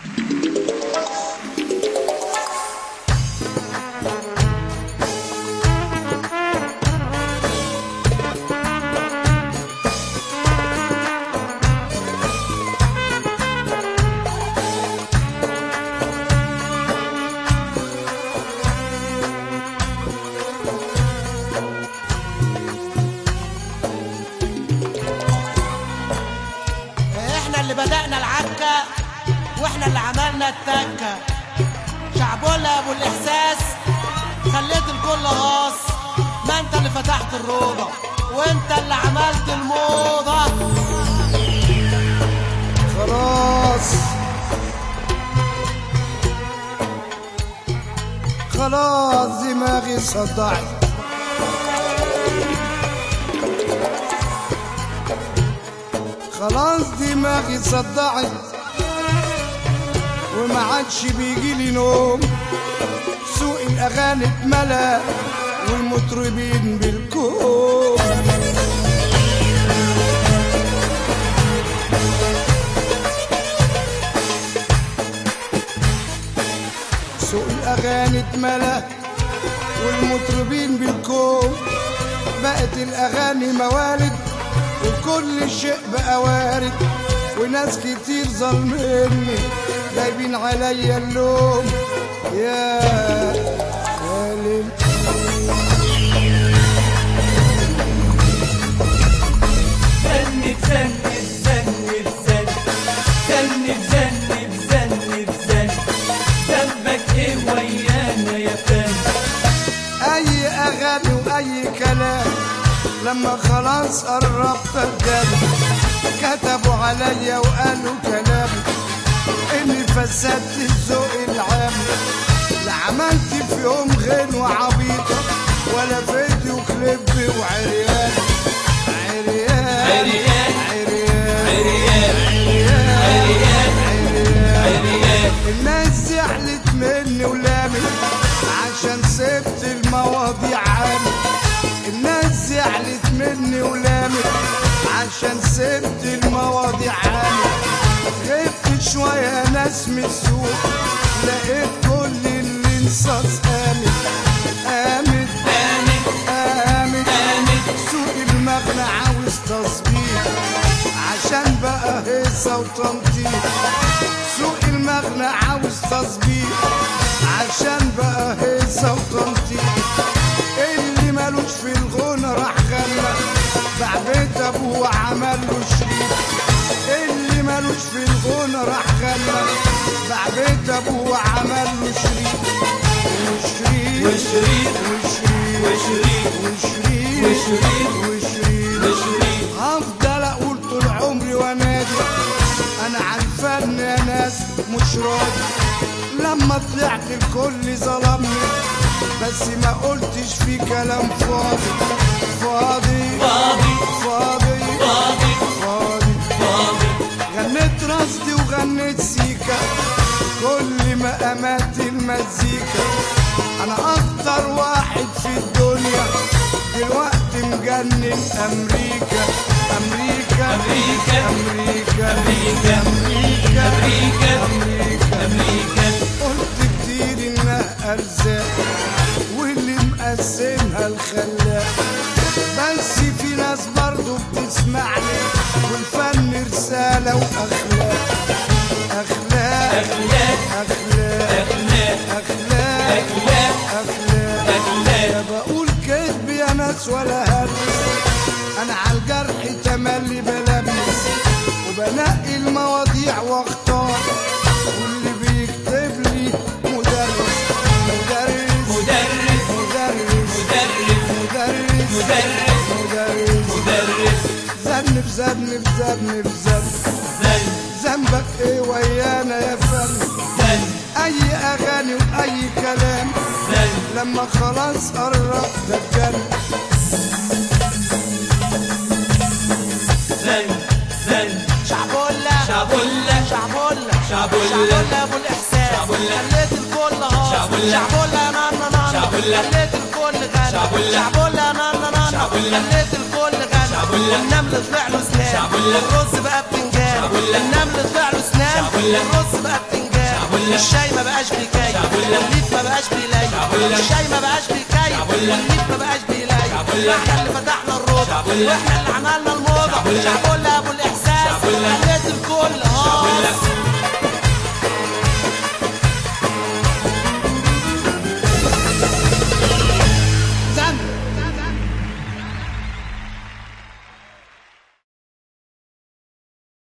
احنا اللي بدأنا العكة واحنا اللي عملنا التكة شعبولة يا ابو الاحساس خليت الكل غاص ما انت اللي فتحت الروضة وانت اللي عملت الموضة خلاص خلاص دماغي صدعت خلاص دماغي صدعت وما عادش بيجي لي نوم سوق الاغاني اتملى والمطربين بالكوم سوق الاغاني اتملى والمطربين بالكوم بقت الاغاني موارد وكل شيء بقى وارد وناس كتير ظالميني جايبين عليا اللوم يا سالم ذنب ذنب ذنب ذنب ذنب ذنب ذنب ذنب ذنبك ايه ويانا يا فندم اي اغاني واي كلام لما خلاص قربت اتجنن كتبوا عليا وقالوا كلام اني فسدت الذوق العام لا عملت في يوم غنوة عبيطة ولا فيديو كليب وعريان عريان عريان. عريان عريان عريان عريان عريان الناس زعلت مني ولامت عشان سبت المواضيع عني الناس زعلت مني ولامت عشان سبت المواضيع عني غبت شوية ناس من السوق لقيت كل اللي انصاص قامت قامت قامت قامت قامت سوق المغنى عاوز تظبيط عشان بقى هيصة وتنطيط سوق المغنى عاوز تظبيط عشان بقى هيصة وتنطيط اللي مالوش في الغنى راح غنى باع بيت ابوه وعمل له شريك اللي مالوش في الغنى راح غنى باع بيت ابوه وعمل له شريك وشريك وشريك وشريك وشريك وشريك وشريك وشريك وشريك هفضل اقول طول عمري وانادي انا عالفن يا ناس مش راضي لما طلعت الكل ظلمني بس ما قلتش في كلام فاضي فاضي فاضي فاضي فاضي فاضي فاضي غنيت راستي وغنيت سيكا كل مقامات المزيكا انا اكتر واحد في الدنيا دلوقتي مجنن امريكا امريكا أمريكا. امريكا أمريكا. امريكا أمريكا. امريكا أمريكا قلت كتير انها ارزاق واللي مقسمها الخلاق بس في ناس برضو بتسمعني والفن رسالة واخلاق اخلاق أخلاق اخلاق أخلاق اخلاق أخلاق اخلاق أخلاق. لا بقول كذب يا ناس ولا هلس انا على الجرح تملي بلبس وبنقي المواضيع واختار واللي بيكتب لي مدرس مدرس مدرس مدرس مدرس مدرس مدرس مدرس مدرس ذنب ذنب ذنب ذنب ذنب ذنبك ايه ويانا يا فن ذنب اي اغاني واي كلام ذنب لما خلاص قربت اتجنن ذنب ذنب شعبولة شعبولة شعبولة شعبولة. شعبولة يا ابو الاحساس شعبولة. خليت الكل هاص شعبولة. شعبولة يا نانا نانا شعبولة. خليت الكل غنى شعبولة. شعبولة يا نانا نانا شعبولة. خليت الكل غنى شعبولة. والنمل طلع له سنان شعبولة. والرز بقى بتنجان شعبولة. النمل طلع له سنان شعبولة. والرز بقى بتنجان الشاي ما بقاش بيكاي والنيف ما بقاش بيلاي الشاي ما بقاش بيكاي والنيف ما بقاش بيلاي احنا اللي فتحنا الروضه واحنا اللي عملنا الموضه شعبولة ابو الاحساس خليت الكل هاص